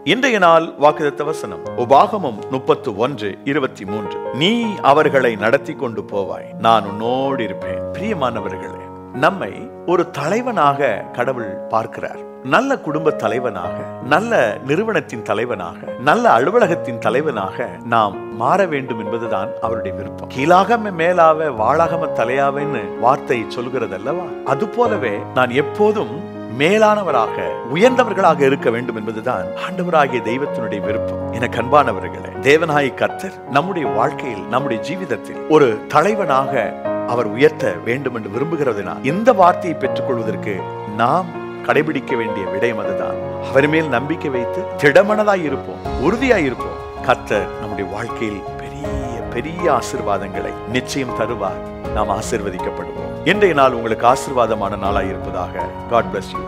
இன்றைய நாள் வாக்குதத்த வசனம் உபாகமம் முப்பத்து ஒன்று இருபத்தி மூன்று நீ அவர்களை நடத்தி கொண்டு போவாய் நான் உன்னோடு இருப்பேன் பிரியமானவர்களே நம்மை ஒரு தலைவனாக கடவுள் பார்க்கிறார் நல்ல குடும்ப தலைவனாக நல்ல நிறுவனத்தின் தலைவனாக நல்ல அலுவலகத்தின் தலைவனாக நாம் மாற வேண்டும் என்பதுதான் அவருடைய விருப்பம் கீழாகம மேலாவ வாழாகம தலையாவன்னு வார்த்தை சொல்கிறது அல்லவா அது போலவே நான் எப்போதும் மேலானவராக உயர்ந்தவர்களாக இருக்க வேண்டும் என்பதுதான் ஆண்டவராகிய தெய்வத்தினுடைய விருப்பம் என கண்பானவர்களே தேவனாய் கர்த்தர் நம்முடைய வாழ்க்கையில் நம்முடைய ஜீவிதத்தில் ஒரு தலைவனாக அவர் உயர்த்த வேண்டும் என்று விரும்புகிறதுனால் இந்த வார்த்தையை பெற்றுக்கொள்வதற்கு நாம் கடைபிடிக்க வேண்டிய விடயம் அதுதான் அவர் மேல் நம்பிக்கை வைத்து திடமனதாய் இருப்போம் உறுதியாய் இருப்போம் கர்த்தர் நம்முடைய வாழ்க்கையில் பெரிய பெரிய ஆசிர்வாதங்களை நிச்சயம் தருவார் நாம் ஆசிர்வதிக்கப்படுவோம் இன்றைய நாள் உங்களுக்கு ஆசிர்வாதமான நாளாய் இருப்பதாக காட் bless you